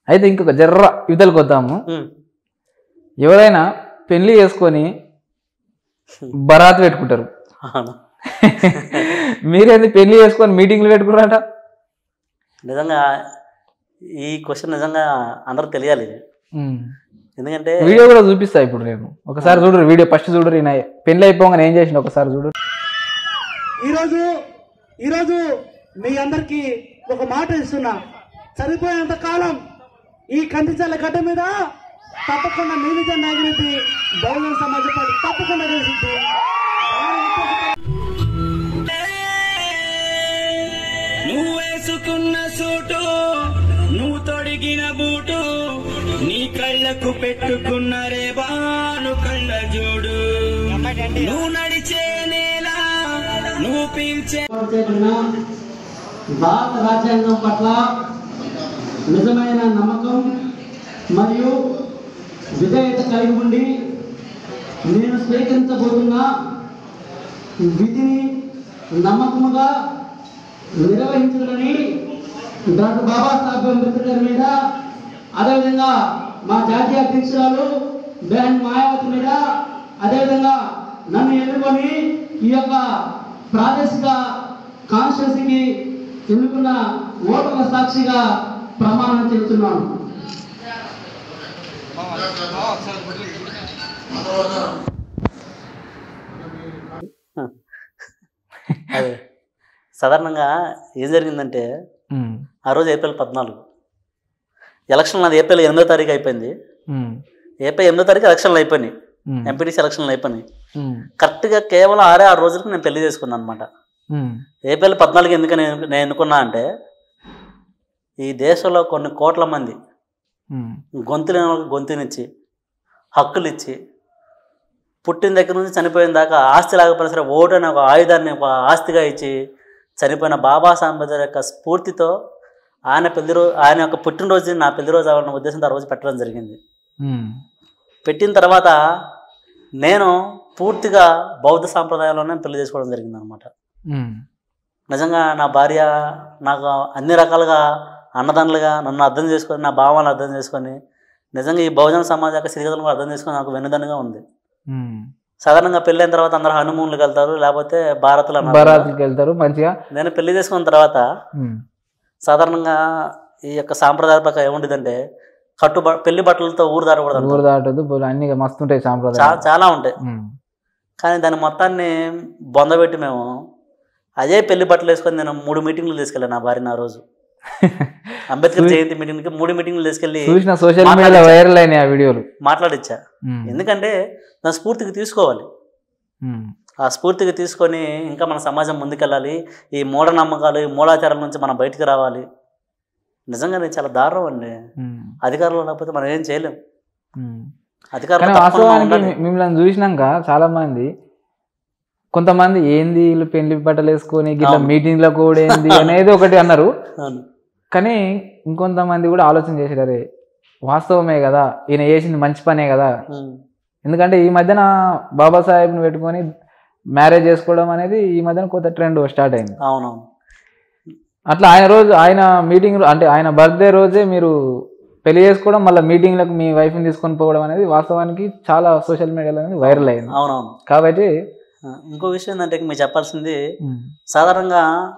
అయితే ఇంకొక జర్ర ఇవతలకు వద్దాము ఉమ్. ఎవరైనా పెళ్లి చేసుకొని బరాత్ పెట్టుకుంటారు అవును మీరేంది పెళ్లి చేసుకొని మీటింగ్లు పెట్టుకున్నారట నిజంగా ఈ క్వశ్చన్ నిజంగా అందరికి తెలియాలి ఉమ్. ఎందుకంటే వీడియో కూడా చూపిస్తా ఇప్పుడు నేను ఒకసారి చూడరు వీడియో ఫస్ట్ చూడరు ఈయన పెళ్లి అయిపోగానే ఏం చేసిన ఒకసారి చూడు ఈరోజు ఈరోజు మీ అందరికి ఒక మాట ఇస్తున్నా చనిపోయేంత కాలం ఈ కందిచల్ల గడ్డ మీద తప్పకుండా మీ విజయ నాగిరెడ్డి బహుజన సమాజ పార్టీ తప్పకుండా గెలిచింది నువ్వు వేసుకున్న సూటు నువ్వు తొడిగిన బూటు నీ కళ్ళకు పెట్టుకున్న రేబాను కళ్ళ జోడు నువ్వు నడిచే నేల నువ్వు పీల్చే చేయబడిన భారత రాజ్యాంగం పట్ల నిజమైన నమ్మకం మరియు విధేయత కలిగి ఉండి నేను స్వీకరించబోతున్న విధిని నమ్మకముగా నిర్వహించాలని డాక్టర్ బాబాసాహెబ్ అంబేద్కర్ గారి మీద అదేవిధంగా మా జాతీయ అధ్యక్షురాలు బెహన్ మాయావతి మీద అదేవిధంగా నన్ను ఎన్నుకొని ఈ యొక్క ప్రాదేశిక కాన్స్టిట్యూన్సీకి ఎన్నుకున్న ఓటర్ల సాక్షిగా ప్రమాణం చేస్తున్నాను అదే సాధారణంగా ఏం జరిగిందంటే ఉమ్. ఆ రోజు ఏప్రిల్ పద్నాలుగు ఎలక్షన్ నాది ఏప్రిల్ ఎనిమిదో తారీఖు అయిపోయింది ఉమ్. ఏప్రిల్ ఎనిమిదో తారీఖు ఎలక్షన్లు అయిపోయినాయి ఉమ్. ఎంపీటీసీ ఎలక్షన్లు అయిపోయినాయి ఉమ్. కరెక్ట్గా కేవలం ఆరే ఆరు రోజులకు నేను పెళ్లి చేసుకున్నాను అనమాట ఉమ్. ఏప్రిల్ పద్నాలుగు ఎందుకు నేను నేను ఎన్నుకున్నా అంటే ఈ దేశంలో కొన్ని కోట్ల మంది ఉమ్. గొంతు లేని వాళ్ళకి గొంతునిచ్చి హక్కులు ఇచ్చి పుట్టిన దగ్గర నుంచి చనిపోయిన దాకా ఆస్తి లేకపోయినా సరే ఓటు అనే ఒక ఆయుధాన్ని ఒక ఆస్తిగా ఇచ్చి చనిపోయిన బాబాసాహెబ్ అంబేద్కర్ యొక్క స్ఫూర్తితో ఆయన పెళ్లి రోజు ఆయన యొక్క పుట్టినరోజు నా పెళ్లి రోజు అవ్వాలన్న ఉద్దేశంతో ఆ రోజు పెట్టడం జరిగింది ఉమ్. పెట్టిన తర్వాత నేను పూర్తిగా బౌద్ధ సాంప్రదాయంలోనే పెళ్లి చేసుకోవడం జరిగింది అనమాట ఉమ్. నిజంగా నా భార్య నాకు అన్ని రకాలుగా అన్నదండలుగా నన్ను అర్థం చేసుకొని నా భావాలను అర్థం చేసుకొని నిజంగా ఈ బహుజన సమాజ యొక్క స్థితిగతులను కూడా అర్థం చేసుకొని నాకు వెన్నుదన్నుగా ఉంది ఉమ్. సాధారణంగా పెళ్ళైన తర్వాత అందరూ హనుమూన్లకు వెళ్తారు లేకపోతే భారత్లో అన్నారు. బరాత్కి వెళ్తారు మంచిగా నేను పెళ్లి చేసుకున్న తర్వాత ఉమ్. సాధారణంగా ఈ యొక్క సాంప్రదాయ ప్రకారం ఏముంటుందంటే కట్టు బ- పెళ్లి బట్టలతో ఊరు దాటకూడదు ఊరు దాటదు బోలు అన్ని మస్తు ఉంటాయి చా సాంప్రదాయం చాలా ఉంటాయి కానీ దాని మొత్తాన్ని బొందబెట్టి మేము అదే పెళ్లి బట్టలు వేసుకొని నేను మూడు మీటింగ్లు తీసుకెళ్ళాను నా భార్యని ఆ రోజు అంబేద్కర్ జయంతి మీటింగ్కి మూడు మీటింగ్లు తీసుకెళ్ళి చూసిన సోషల్ మీడియాలో మాట్లాడించా. వైరల్ అయినాయి ఆ వీడియోలు మాట్లాడిచ్చా ఉమ్. ఎందుకంటే దాని స్ఫూర్తికి తీసుకోవాలి ఉమ్. ఆ స్ఫూర్తికి తీసుకొని ఇంకా మన సమాజం ముందుకెళ్ళాలి ఈ మూఢనమ్మకాలు ఈ మూఢాచారాల నుంచి మనం బయటికి రావాలి నిజంగా నేను చాలా దారుణం అండి ఉమ్. అధికారంలో లేకపోతే మనం ఏం చేయలేం ఉమ్. అధికారంలో కానీ తప్పకుండా మనం వాస్తవానికి ఉండాలి. మి- మిమ్మల్ని చూసినాక చాలా మంది కొంతమంది ఏంది వీళ్ళు పెళ్లి బట్టలు వేసుకొని గిట్లా అవును. మీటింగ్లకు కూడా ఏంది అనేది ఒకటి అన్నారు అవును. కానీ ఇంకొంతమంది కూడా ఆలోచన చేశారు అరే వాస్తవమే కదా ఈయన చేసింది మంచి పనే కదా ఉమ్. ఎందుకంటే ఈ మధ్యన బాబాసాహెబ్ని పెట్టుకొని మ్యారేజ్ చేసుకోవడం అనేది ఈ మధ్యన కొత్త ట్రెండ్ స్టార్ట్ అయింది అవునవును అట్లా ఆయన రోజు ఆయన మీటింగ్ అంటే ఆయన బర్త్డే రోజే మీరు పెళ్లి చేసుకోవడం మళ్ళీ మీటింగ్లకు మీ వైఫ్ని తీసుకొని పోవడం అనేది వాస్తవానికి చాలా సోషల్ మీడియాలో అనేది వైరల్ అయింది అవునవును కాబట్టి ఆ, ఇంకో విషయం ఏంటంటే మీకు చెప్పాల్సింది ఉమ్, సాధారణంగా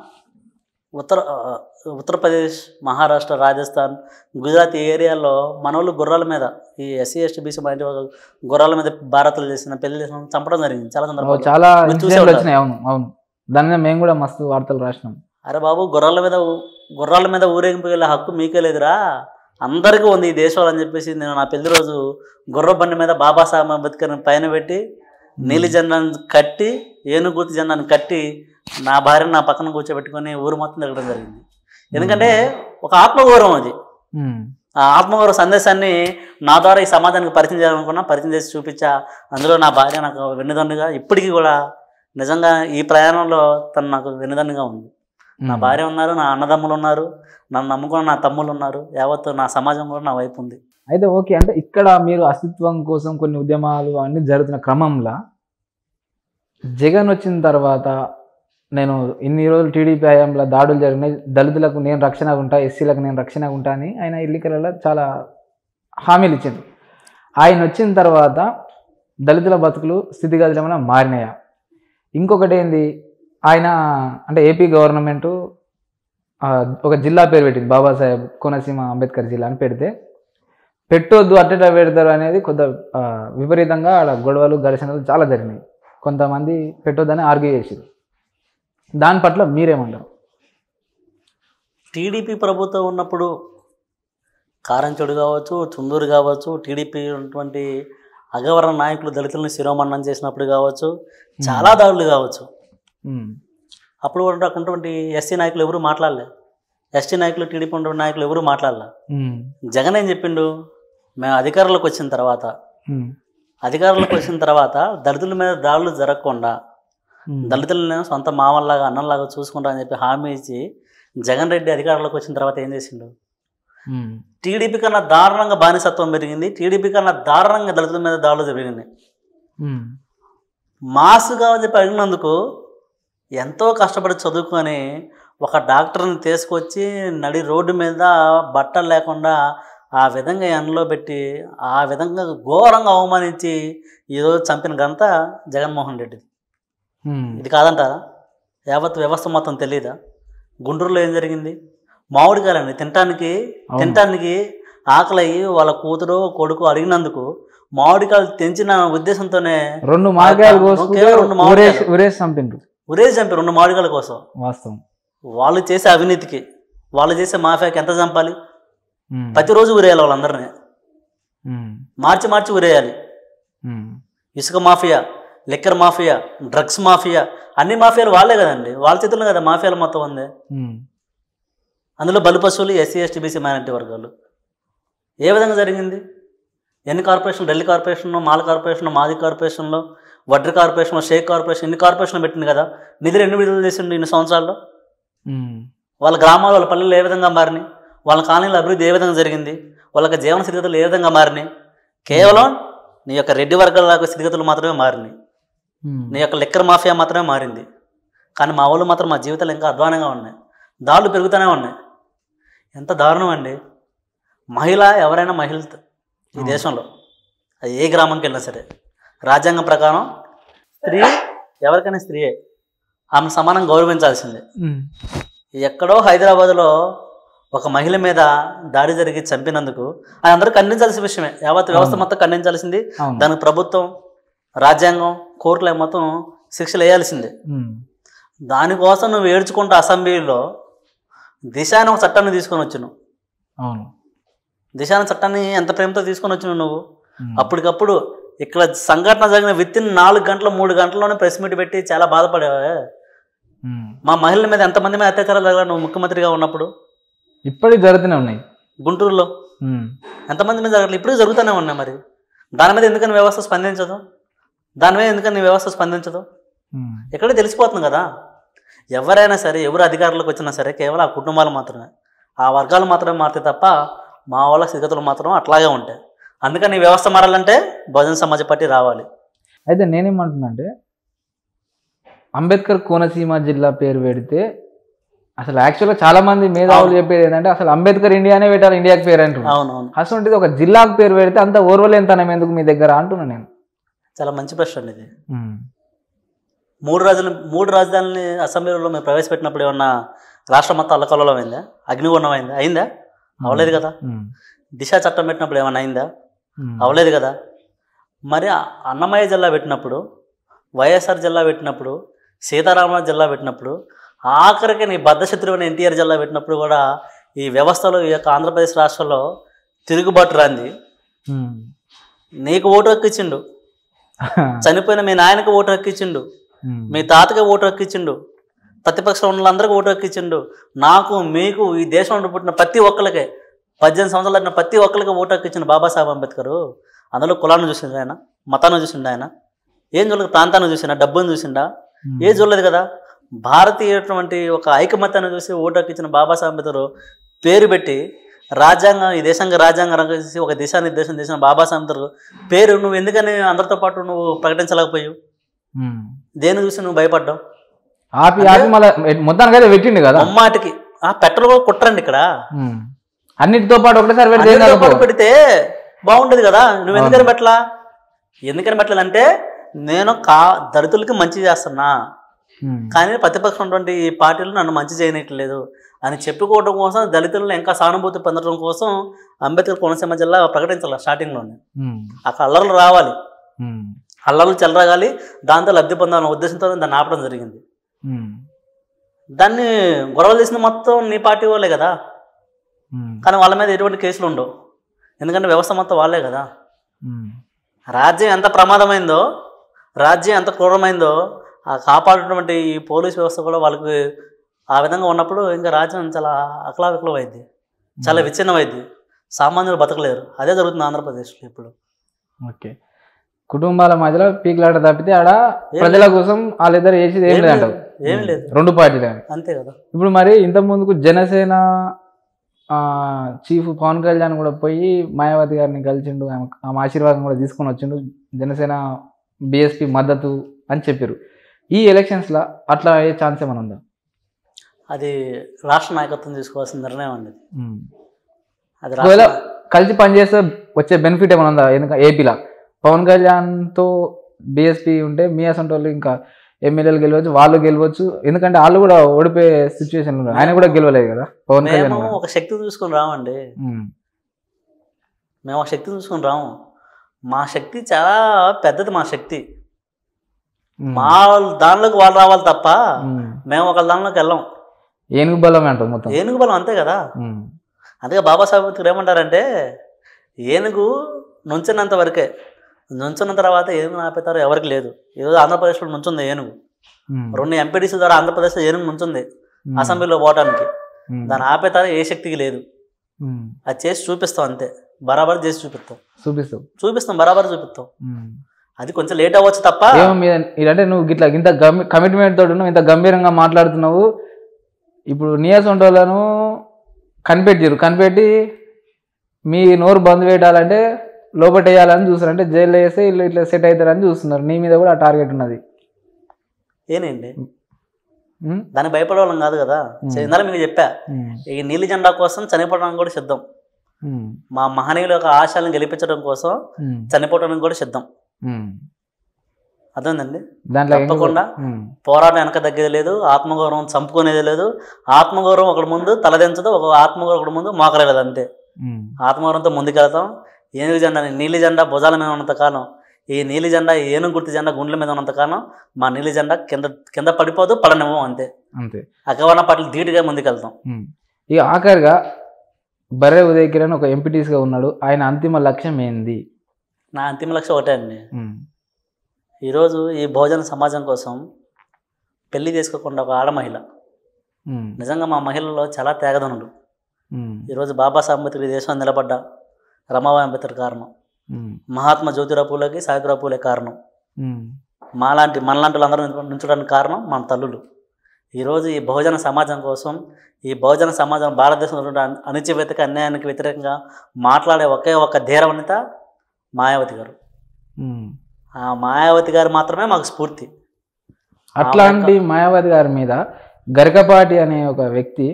ఉత్తర ఆ, ఉత్తరప్రదేశ్ మహారాష్ట్ర రాజస్థాన్ గుజరాత్ ఈ ఏరియాలో మనోళ్ళు గుర్రాల మీద ఈ ఎస్సీ ఎస్టీ బీసీ మైండ్ గుర్రాల మీద భారత్లు చేసిన పెళ్లి చేసిన చంపడం జరిగింది చాలా ఓ, సందర్భాలు చాలా మీరు చూసే ఇన్సిడెంట్లు ఉంటారు. వచ్చినాయి అవును అవును దాని మీద మేము కూడా మస్తు వార్తలు రాసినాం అరే బాబు గుర్రాల మీద ఊ- గుర్రాల మీద ఊరేగింపు వెళ్ళే హక్కు మీకే లేదురా అందరికీ ఉంది ఈ దేశంలో అని చెప్పేసి నేను నా పెళ్లి రోజు గుర్ర బండి మీద బాబాసాహెబ్ అంబేద్కర్ పైన పెట్టి నీలి జెండాను కట్టి ఏనుగు గుర్తు జెండాను కట్టి నా భార్యను నా పక్కన కూర్చోబెట్టుకొని ఊరు మొత్తం తిరగడం జరిగింది ఎందుకంటే ఒక ఆత్మగౌరవం అది ఉమ్, ఆ ఆత్మగౌరవ సందేశాన్ని నా ద్వారా ఈ సమాజానికి పరిచయం చేయాలనుకున్నా పరిచయం చేసి చూపించా అందులో నా భార్య నాకు వెన్నుదన్నుగా ఇప్పటికీ కూడా నిజంగా ఈ ప్రయాణంలో తను నాకు వెన్నుదన్నుగా ఉంది నా ఉమ్. భార్య ఉన్నారు నా అన్నదమ్ములు ఉన్నారు నన్ను నమ్ముకున్న నా తమ్ముళ్ళు ఉన్నారు యావత్తు నా సమాజం కూడా నా వైపు ఉంది అయితే ఓకే అంటే ఇక్కడ మీరు అస్తిత్వం కోసం కొన్ని ఉద్యమాలు అన్ని జరుగుతున్న క్రమంలో జగన్ వచ్చిన తర్వాత నేను ఇన్ని రోజులు టీడీపీ హయాంలో దాడులు జరిగినాయి దళితులకు నేను రక్షణగా ఉంటా ఎస్సీలకు నేను రక్షణగా ఉంటా అని ఆయన ఎన్నికలలో చాలా హామీలు ఇచ్చింది ఆయన వచ్చిన తర్వాత దళితుల బతుకులు స్థితిగతులు ఏమైనా మారినాయా ఇంకొకటి ఏంది ఆయన అంటే ఏపీ గవర్నమెంటు ఆ, ఒక జిల్లా పేరు పెట్టింది బాబాసాహెబ్ కోనసీమ అంబేద్కర్ జిల్లా అని పెడితే పెట్టొద్దు అట్టేటా పెడతారు అనేది కొంత ఆ, విపరీతంగా ఆడ గొడవలు ఘర్షణలు చాలా జరిగినాయి కొంతమంది పెట్టొద్దని ఆర్గ్యూ చేసారు దాని పట్ల మీరేమంటారు టీడీపీ ప్రభుత్వం ఉన్నప్పుడు కారంచోడు కావచ్చు చుందూరు కావచ్చు టీడీపీ ఉన్నటువంటి అగవర నాయకులు దళితులను శిరోమన్నం చేసినప్పుడు కావచ్చు చాలా దాడులు కావచ్చు ఉమ్, అప్పుడు ఉన్నటువంటి ఎస్సీ నాయకులు ఎవరు మాట్లాడలే ఎస్టీ నాయకులు టీడీపీ ఉన్నటువంటి నాయకులు ఎవరు మాట్లాడలే ఉమ్, జగన్ ఏం చెప్పిండు మేము అధికారంలోకి వచ్చిన తర్వాత ఉమ్, అధికారంలోకి వచ్చిన తర్వాత దళితుల మీద దాడులు జరగకుండా ఉమ్, దళితులను సొంత మామల్లాగా అన్నంలాగా చూసుకుంటా అని చెప్పి హామీ ఇచ్చి జగన్ రెడ్డి అధికారంలోకి వచ్చిన తర్వాత ఏం చేసిండు ఉమ్, టీడీపీ కన్నా దారుణంగా బానిసత్వం పెరిగింది టీడీపీ కన్నా దారుణంగా దళితుల మీద దాడులు జరిగినాయి ఉమ్, మాస్గా అని చెప్పి అడిగినందుకు ఎంతో కష్టపడి చదువుకొని ఒక డాక్టర్ని తీసుకొచ్చి నడి రోడ్డు మీద బట్టలు లేకుండా ఆ విధంగా ఎండలో పెట్టి ఆ విధంగా ఘోరంగా అవమానించి ఈరోజు చంపిన ఘనత జగన్మోహన్ రెడ్డి ఉమ్, ఇది కాదంటారా యావత్ వ్యవస్థ మొత్తం తెలియదా గుంటూరులో ఏం జరిగింది మామిడికాయలండి తినటానికి అవును. తినటానికి ఆకలి అయ్యి వాళ్ళ కూతురు కొడుకు అడిగినందుకు మామిడికాయలు తెంచిన ఉద్దేశంతోనే రెండు మామిడికాయలు ఒకే కోసుకుంటే రెండు మామిడికాయలు. ఉరేసి ఉరేసి చంపిండ్రు ఉరేసి చంపి రెండు మామిడికాయల కోసం వాస్తవం వాళ్ళు చేసే అవినీతికి వాళ్ళు చేసే మాఫియాకి ఎంత చంపాలి ఉమ్, ప్రతిరోజు ఉరేయాలి వాళ్ళందరినీ ఉమ్, మార్చి మార్చి ఉరేయాలి ఉమ్, ఇసుక mafia liquor mafia drugs mafia అన్ని మాఫియాలు వాళ్ళే కదండి వాళ్ళ చేతుల్లో కదా మాఫియాలు మొత్తం ఉంది ఉమ్, అందులో బలి పశువులు ఎస్సీ ఎస్టీ బీసీ మైనారిటీ వర్గాలు ఏ విధంగా జరిగింది ఎన్ని corporation Delhi corporation Mala corporation మాది కార్పొరేషన్లో వడ్రి కార్పొరేషన్ షేక్ కార్పొరేషన్ ఇన్ని కార్పొరేషన్లు పెట్టింది కదా నిధులు ఎన్ని విడుదల చేసిండు ఇన్ని సంవత్సరాల్లో ఉమ్, వాళ్ళ గ్రామాలు వాళ్ళ పల్లెలు ఏ విధంగా మారినాయి వాళ్ళ కాలనీల అభివృద్ధి ఏ విధంగా జరిగింది వాళ్ళకి జీవన స్థితిగతులు ఏ విధంగా మారినాయి కేవలం నీ యొక్క రెడ్డి వర్గాల యొక్క స్థితిగతులు మాత్రమే మారినాయి ఉమ్, నీ యొక్క లిక్కర్ మాఫియా మాత్రమే మారింది కానీ మా వాళ్ళు మాత్రం మా జీవితాలు ఇంకా అధ్వానంగా ఉన్నాయి దాడులు పెరుగుతూనే ఉన్నాయి ఎంత దారుణం అండి మహిళ ఎవరైనా మహిళ ఈ దేశంలో అది ఏ గ్రామంకి వెళ్ళినా సరే రాజ్యాంగం ప్రకారం స్త్రీ ఎవరికైనా స్త్రీయే ఆమెను సమానం గౌరవించాల్సిందే ఉమ్, ఎక్కడో హైదరాబాద్లో ఒక మహిళ మీద దాడి జరిగి చంపినందుకు అది అందరూ ఖండించాల్సిన విషయమే యావత్ వ్యవస్థ అవును. మొత్తం ఖండించాల్సింది అవును దానికి ప్రభుత్వం రాజ్యాంగం కోర్టులు మొత్తం శిక్షలు వేయాల్సిందే ఉమ్, దానికోసం నువ్వు ఏడ్చుకుంటూ అసెంబ్లీలో దిశ అని ఒక చట్టాన్ని తీసుకొని వచ్చును అవును దిశ అనే చట్టాన్ని ఎంత ప్రేమతో తీసుకొని వచ్చినావు నువ్వు ఉమ్, అప్పటికప్పుడు ఇక్కడ సంఘటన జరిగిన విత్ ఇన్ నాలుగు గంటలు మూడు గంటల్లోనే ప్రెస్ మీట్ పెట్టి చాలా బాధపడేవా ఉమ్. మా మహిళల మీద ఎంతమంది మీద అత్యాచారాలు జరగాలి నువ్వు ముఖ్యమంత్రిగా ఉన్నప్పుడు ఇప్పటికి జరుగుతూనే ఉన్నాయి గుంటూరులో ఉమ్, ఎంతమంది మీద జరగట్లేదు ఇప్పుడు జరుగుతూనే ఉన్నాయి మరి దాని మీద ఎందుకని వ్యవస్థ స్పందించదు దాని మీద ఎందుకని వ్యవస్థ స్పందించదు ఉమ్, ఇక్కడే తెలిసిపోతుంది కదా ఎవరైనా సరే ఎవరు అధికారంలోకి వచ్చినా సరే కేవలం ఆ కుటుంబాలు మాత్రమే ఆ వర్గాలు మాత్రమే మారితే తప్ప మా వాళ్ళ స్థితిగతులు మాత్రం అట్లాగే ఉంటాయి అందుకని ఈ వ్యవస్థ మారాలంటే బహుజన సమాజ్ పార్టీ రావాలి అయితే నేనేమంటున్నా అంటే అంబేద్కర్ కోనసీమ జిల్లా పేరు పెడితే అసలు యాక్చువల్గా చాలా మంది మేధావులు అవును. చెప్పేది ఏంటంటే అసలు అంబేద్కర్ ఇండియానే పెట్టాలి ఇండియాకి పేరు అంటున్నారు అవునవును అసలు ఒక జిల్లాకు పేరు పెడితే అంత ఓర్వలేంతనం ఎందుకు మీ దగ్గర అంటున్నా నేను చాలా మంచి ప్రశ్న అండి ఇది ఉమ్, మూడు రాజులు మూడు రాజధానులని అసెంబ్లీలో మేము ప్రవేశపెట్టినప్పుడు ఏమన్నా రాష్ట్రం మొత్తం అల్లకల్లోలం అయిందా అగ్నిగుండం అయిందా అయిందా అవలేదు కదా ఉమ్, దిశ చట్టం పెట్టినప్పుడు ఏమన్నా అయిందా ఉమ్, అవలేదు కదా మరి ఆ అన్నమయ్య జిల్లా పెట్టినప్పుడు వైఎస్ఆర్ జిల్లా పెట్టినప్పుడు సీతారామరాజు జిల్లా పెట్టినప్పుడు ఆఖరికి నీ బద్ధశత్రువైన ఎన్టీఆర్ జిల్లా పెట్టినప్పుడు కూడా ఈ వ్యవస్థలో ఈ యొక్క ఆంధ్రప్రదేశ్ రాష్ట్రంలో తిరుగుబాటు రాంది ఉమ్. నీకు ఓటు హక్కు ఇచ్చిండు చనిపోయిన మీ నాయనకి ఓటు హక్కు ఇచ్చిండు ఉమ్, మీ తాతకి ఓటు హక్కు ఇచ్చిండు ప్రతిపక్షంలో ఉన్న వాళ్ళందరికీ ఓటు హక్కు ఇచ్చిండు నాకు మీకు ఈ దేశంలో పుట్టిన ప్రతి ఒక్కరికి పద్దెనిమిది సంవత్సరాలు దాటిన ప్రతి ఒక్కరికి ఓటు హక్కు ఇచ్చిండు బాబాసాహెబ్ అంబేద్కర్ అందులో కులాన్ని చూసిండు ఆయన మతాన్ని చూసిండు ఆయన ఏం చూడలేదు ప్రాంతాన్ని చూసిండా డబ్బుని చూసిండా ఉమ్, ఏ చూడలేదు కదా భారతీయటువంటి ఒక ఐకమత్యాన్ని చూసి ఓటు హక్కు ఇచ్చిన బాబాసాహెబ్ అంబేద్కర్ పేరు పెట్టి రాజ్యాంగం ఈ దేశంగా రాజ్యాంగం రంగేసి ఒక దిశానిర్దేశం చేసిన బాబాసాహెబ్ అంబేద్కర్ పేరు నువ్వు ఎందుకని అందరితో పాటు నువ్వు ప్రకటించలేకపోయావు ఉమ్. దేని చూసి నువ్వు భయపడ్డావు ఆపి ఆపి మళ్ళీ మొత్తానికి అయితే పెట్టిండు కదా అమ్మాటికి ఆ పెట్టలు కూడా కుట్టరండి ఇక్కడ ఉమ్. అన్నిటితో పాటు ఒకటేసారి పెడితే ఏం అన్నిటితో పాటు కాకపో. పెడితే బాగుండేది కదా నువ్వు ఎందుకని పెట్టలా ఎందుకని పెట్టాలంటే నేను కా దళితులకి మంచి చేస్తున్నా ఉమ్. కానీ ప్రతిపక్షం ఉన్నటువంటి ఈ పార్టీలు నన్ను మంచి చేయనట్లేదు అని చెప్పుకోవడం కోసం దళితులను ఇంకా సానుభూతి పొందడం కోసం అంబేద్కర్ కోనసీమ జిల్లా ప్రకటించాలి స్టార్టింగ్లోనే ఉమ్. అక్కడ అల్లర్లు రావాలి ఉమ్. అల్లర్లు చెలరగాలి దాంతో లబ్ధి పొందాలనే ఉద్దేశంతో దాన్ని ఆపడం జరిగింది ఉమ్. దాన్ని గొడవలు చేసిన మొత్తం నీ పార్టీ వాళ్ళే కదా ఉమ్. కానీ వాళ్ళ మీద ఎటువంటి కేసులు ఉండవు ఎందుకంటే వ్యవస్థ మొత్తం వాళ్ళే కదా ఉమ్. రాజ్యం ఎంత ప్రమాదమైందో రాజ్యం ఎంత క్రూరమైందో ఆ కాపాడేటువంటి ఈ పోలీస్ వ్యవస్థ కూడా వాళ్ళకి ఆ విధంగా ఉన్నప్పుడు ఇంకా రాజ్యం చాలా అకలావికలమైంది చాలా విచ్ఛిన్నమైంది సామాన్యులు బతకలేరు అదే జరుగుతుంది ఆంధ్రప్రదేశ్లో ఇప్పుడు ఓకే కుటుంబాల మధ్యలో పీకులాట తప్పితే ఆడ ఏం ప్రజల కోసం వాళ్ళిద్దరు చేసేది ఏం ఏం లేదంటావు లేదు, ఏం లేదు రెండు పార్టీలు అంతే కదా ఇప్పుడు మరి ఇంత ముందుకు జనసేన ఆ, చీఫ్ పవన్ కళ్యాణ్ కూడా పోయి మాయావతి గారిని కలిసిండు ఆమె ఆమె ఆశీర్వాదం కూడా తీసుకొని వచ్చిండు జనసేన బిఎస్పి మద్దతు అని చెప్పారు ఈ ఎలక్షన్స్లో అట్లా అయ్యే ఛాన్స్ ఏమైనా ఉందా అది రాష్ట్ర నాయకత్వం తీసుకోవాల్సిన నిర్ణయం అండి ఉమ్. అది ఒకవేళ రాష్ట్ర కలిసి పనిచేస్తే వచ్చే బెనిఫిట్ ఏమైనా ఉందా ఎందుకంటే ఏపీలో పవన్ కళ్యాణ్తో బిఎస్పి ఉంటే మీ అసంటి వాళ్ళు ఇంకా ఎమ్మెల్యేలు గెలవచ్చు వాళ్ళు గెలవచ్చు ఎందుకంటే వాళ్ళు కూడా ఓడిపోయే సిచ్యువేషన్ ఆయన కూడా గెలవలేదు కదా పవన్ కళ్యాణ్ మేము కూడా. ఒక శక్తి చూసుకొని రామండి ఉమ్. మేము ఒక శక్తి చూసుకొని రాము మా శక్తి చాలా పెద్దది మా శక్తి ఉమ్. మా దానిలోకి వాళ్ళు రావాలి తప్ప ఉమ్. మేము ఒక దానిలోకి వెళ్ళాం ఏనుగు బలం అంటారు మొత్తం ఏనుగు బలం అంతే కదా ఉమ్. అందుకే బాబాసాహెబ్ అంబేద్కర్ ఏమంటారంటే ఏనుగు నుంచినంత వరకే నుంచున్న తర్వాత ఏనుగు ఆపేతారో ఎవరికి లేదు ఈరోజు ఆంధ్రప్రదేశ్లో నుంచుంది ఏనుగు ఉమ్. రెండు ఎంపీడీసీ ద్వారా ఆంధ్రప్రదేశ్లో ఏనుగు నుంచుంది ఉమ్. అసెంబ్లీలో పోవటానికి ఉమ్. దాన్ని ఆపేతారో ఏ శక్తికి లేదు ఉమ్. అది చేసి చూపిస్తాం అంతే బరాబర్ చేసి చూపిస్తాం చూపిస్తావు చూపిస్తాం బరాబర్ చూపిస్తాం ఉమ్. అది కొంచెం లేట్ అవ్వచ్చు తప్ప ఏమో మీద ఇదంటే నువ్వు గిట్లా ఇంత కమిట్మెంట్ తోటి నువ్వు ఇంత గంభీరంగా మాట్లాడుతున్నావు ఇప్పుడు నియాస్ వాళ్ళను కనిపెట్టారు కనిపెట్టి మీ నోరు బంద్ పెట్టాలంటే లోపట వేయాలని చూస్తారు అంటే జైల్లో వేస్తే ఇల్లు ఇట్లా సెట్ అవుతారని చూస్తున్నారు నీ మీద కూడా ఆ టార్గెట్ ఉన్నది ఏనండి ఉమ్? దానికి భయపడేవాళ్ళం కాదు కదా ఉమ్. ఇందాక మీకు చెప్పా ఉమ్. ఈ నీలి జెండా కోసం చనిపోవడానికి కూడా సిద్ధం ఉమ్. మా మహనీయుల యొక్క ఆశయాలను గెలిపించడం కోసం ఉమ్. చనిపోవడానికి కూడా సిద్ధం ఉమ్. అర్థమైందండి దాంట్లో ఎందుకు- తప్పకుండా. ఉమ్. పోరాటం వెనక తగ్గేది లేదు ఆత్మగౌరవం చంపుకునేది లేదు ఆత్మగౌరవం ఒకటి ముందు తలదించదు ఒక ఆత్మగౌరవం ఒకటి ముందు మోకలేదు అంతే ఉమ్. ఆత్మగౌరవంతో ముందుకెళ్తాం ఏనుగు జెండా నీలి జెండా భుజాల మీద ఉన్నంత కాలం ఈ నీలి జెండా ఈ ఏనుగు గుర్తు జెండా గుండెల మీద ఉన్నంత కాలం మా నీలి జెండా కింద కింద పడిపోదు పడనివ్వం అంతే అంతే అకవర్ణ పాటలు ధీటుగా ముందుకెళ్తాం ఉమ్. ఇక ఆఖరిగా బర్రె ఉదయ్ కిరణ్ ఒక ఎంపీటీస్గా ఉన్నాడు ఆయన అంతిమ లక్ష్యం ఏంది నా అంతిమ లక్ష్యం ఒకటే అండి ఉమ్. ఈరోజు ఈ బహుజన సమాజం కోసం పెళ్లి చేసుకోకుండా ఒక ఆడ మహిళ ఉమ్. నిజంగా మా మహిళల్లో చాలా త్యాగదనుడు ఉమ్. ఈరోజు బాబాసాహెబ్ అంబేద్కర్ ఈ దేశం నిలబడ్డ రమాబాయి అంబేద్కర్ కారణం ఉమ్. మహాత్మా జ్యోతిరావు పూలేకి సావిత్రిరావు పూలే కారణం ఉమ్. మాలాంటి మనలాంటి వాళ్ళందరూ నుంచడానికి కారణం మన తల్లులు ఈరోజు ఈ బహుజన సమాజం కోసం ఈ బహుజన సమాజం భారతదేశంలో ఉన్న అణ- అణిచివేతకి అన్యాయానికి వ్యతిరేకంగా మాట్లాడే ఒకే ఒక ధీరవనిత మాయావతి గారు ఉమ్. ఆ మాయావతి గారు మాత్రమే మాకు స్ఫూర్తి అట్లాంటి మాయావతి గారి మీద గరికపాటి అనే ఒక వ్యక్తి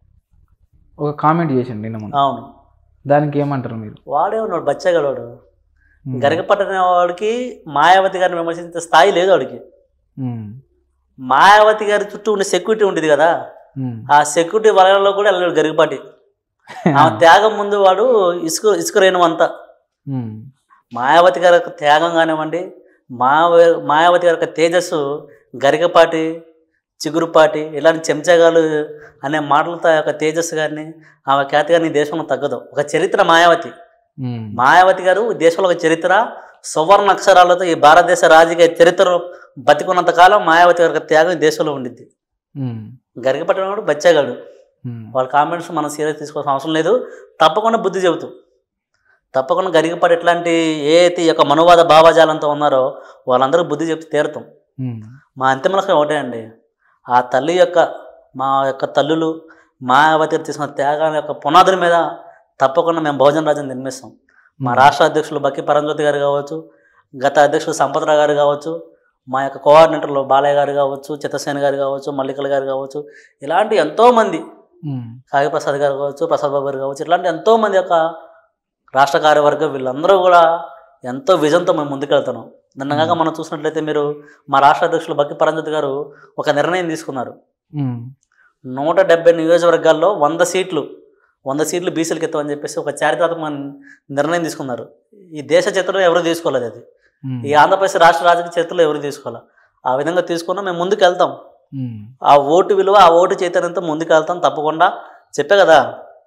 ఒక కామెంట్ చేసిండు నిన్న మొన్న అవును దానికి ఏమంటారు మీరు వాడే ఉన్నాడు బచ్చగాడు ఉమ్. గరికపట్టిన వాడికి మాయావతి గారిని విమర్శించే స్థాయి లేదు వాడికి ఉమ్. మాయావతి గారి చుట్టూ ఉండే సెక్యూరిటీ ఉండేది కదా ఉమ్. ఆ సెక్యూరిటీ వలయంలో కూడా వెళ్ళాడు గరికపాటి ఆ త్యాగం ముందు వాడు ఇసుక ఇసుక రేణువంతా ఉమ్. మాయావతి గారి యొక్క త్యాగం కానివ్వండి మాయావ మాయావతి గారి యొక్క తేజస్సు గరికపాటి చిగురుపాటి ఇలాంటి చెంచగాలు అనే మాటలతో ఆ యొక్క తేజస్సు గారిని ఆమె ఖ్యాతి గారిని ఈ దేశంలో తగ్గదు ఒక చరిత్ర మాయావతి ఉమ్. మాయావతి గారు ఈ దేశంలో ఒక చరిత్ర సువర్ణ అక్షరాలతో ఈ భారతదేశ రాజకీయ చరిత్రలో బతికున్నంత కాలం మాయావతి గారి యొక్క త్యాగం ఈ దేశంలో ఉండిద్ది ఉమ్. గరికపట్టిన వాడు బచ్చాగాడు ఉమ్. వాళ్ళ కామెంట్స్ మనం సీరియస్ తీసుకోవాల్సిన అవసరం లేదు తప్పకుండా బుద్ధి చెబుతూ తప్పకుండా గరికపాటి ఎట్లాంటి ఏ అయితే ఈ యొక్క మనువాద భావజాలంతో ఉన్నారో వాళ్ళందరూ బుద్ధి చెప్తే తీరుతాం ఉమ్. మా అంతిమ లక్ష్యం ఒకటే అండి ఆ తల్లి యొక్క మా యొక్క తల్లులు మాయావతి తీసుకున్న త్యాగాల యొక్క పునాదుల మీద తప్పకుండా మేము భోజన రాజ్యం నిర్మిస్తాం మా రాష్ట్ర అధ్యక్షులు బక్కి పరంజ్యోతి గారు కావచ్చు గత అధ్యక్షులు సంపత్రావు గారు కావచ్చు మా యొక్క కోఆర్డినేటర్లు బాలయ్య గారు కావచ్చు చిత్తసేన గారు కావచ్చు మల్లికల్ గారు కావచ్చు ఇలాంటి ఎంతోమంది ఉమ్, కావ్యప్రసాద్ గారు కావచ్చు ప్రసాద్ బాబు గారు కావచ్చు ఇట్లాంటి ఎంతోమంది యొక్క రాష్ట్ర కార్యవర్గం వీళ్ళందరూ కూడా ఎంతో విజన్తో మేము ముందుకెళ్తున్నాం నిన్నగాక మనం చూసినట్లయితే మీరు మా రాష్ట్ర అధ్యక్షులు బక్కి పరంజిత్ గారు ఒక నిర్ణయం తీసుకున్నారు ఉమ్, నూట డెబ్బై నియోజకవర్గాల్లో వంద సీట్లు వంద సీట్లు బీసీలకు ఇస్తామని చెప్పేసి ఒక చారిత్రాత్మక నిర్ణయం తీసుకున్నారు ఈ దేశ చరిత్రలో ఎవరు తీసుకోలేదు అది ఉమ్, ఈ ఆంధ్రప్రదేశ్ రాష్ట్ర రాజకీయ చరిత్రలో ఎవరు తీసుకోవాలి ఆ విధంగా తీసుకున్నా మేము ముందుకు వెళ్తాం ఉమ్, ఆ ఓటు విలువ ఆ ఓటు చైతన్యంతో ముందుకు వెళ్తాం తప్పకుండా చెప్పే కదా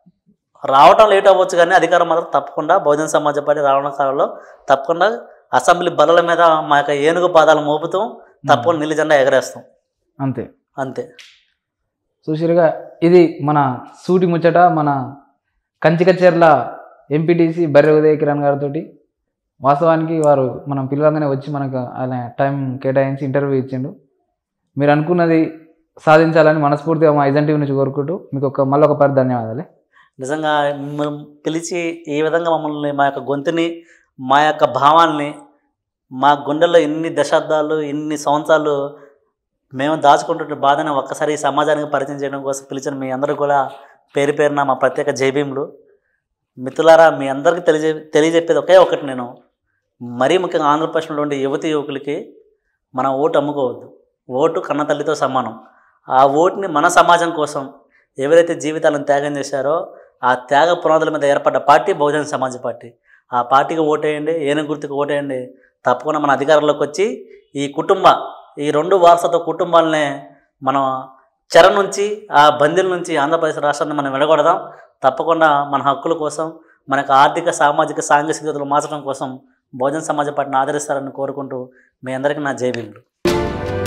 రావటం లేట్ అవ్వచ్చు కానీ అధికారం మాత్రం తప్పకుండా బహుజన సమాజ పార్టీ రావడం కాలంలో తప్పకుండా అసెంబ్లీ బల్లల మీద మా యొక్క ఏనుగు పాదాలు మోపుతాం తప్పకుండా నీలి జెండా ఎగరేస్తాం అంతే అంతే చూసిరుగా ఇది మన సూటి ముచ్చట మన కంచికచెర్ల ఎంపీటీసీ బర్రె ఉదయ కిరణ్ గారితో వాస్తవానికి వారు మనం పిల్లలంగానే వచ్చి మనకు ఆయన టైం కేటాయించి ఇంటర్వ్యూ ఇచ్చిండు మీరు అనుకున్నది సాధించాలని మనస్ఫూర్తిగా మా ఏజెంట్ టీవీ నుంచి కోరుకుంటూ మీకు ఒక మళ్ళీ ఒక పరి ధన్యవాదాలు నిజంగా మిమ్మల్ని పిలిచి ఈ విధంగా మమ్మల్ని మా యొక్క గొంతుని మా యొక్క భావాల్ని మా గుండెల్లో ఎన్ని దశాబ్దాలు ఎన్ని సంవత్సరాలు మేము దాచుకుంటున్న బాధని ఒక్కసారి ఈ సమాజానికి పరిచయం చేయడం కోసం పిలిచిన మీ అందరూ కూడా పేరు పేరున మా ప్రత్యేక జైభీములు మిత్రులారా మీ అందరికీ తెలియజే తెలియజెప్పేది ఒకే ఒకటి నేను మరీ ముఖ్యంగా ఆంధ్రప్రదేశ్లో ఉండే యువతి యువకులకి మన ఓటు అమ్ముకోవద్దు ఓటు కన్న తల్లితో సమానం ఆ ఓటుని మన సమాజం కోసం ఎవరైతే జీవితాలను త్యాగం చేశారో ఆ త్యాగ పునాదుల మీద ఏర్పడ్డ పార్టీ బహుజన సమాజ్ పార్టీ ఆ పార్టీకి ఓటేయండి ఏనుగు గుర్తుకు ఓటేయండి తప్పకుండా మన అధికారంలోకి వచ్చి ఈ కుటుంబ ఈ రెండు వారసత్వ కుటుంబాలనే మనం చెర నుంచి ఆ బందీల నుంచి ఆంధ్రప్రదేశ్ రాష్ట్రాన్ని మనం విడగొడదాం తప్పకుండా మన హక్కుల కోసం మనకు ఆర్థిక సామాజిక సాంఘిక స్థితులు మార్చడం కోసం బహుజన సమాజ పార్టీని ఆదరిస్తారని కోరుకుంటూ మీ అందరికీ నా జై భీములు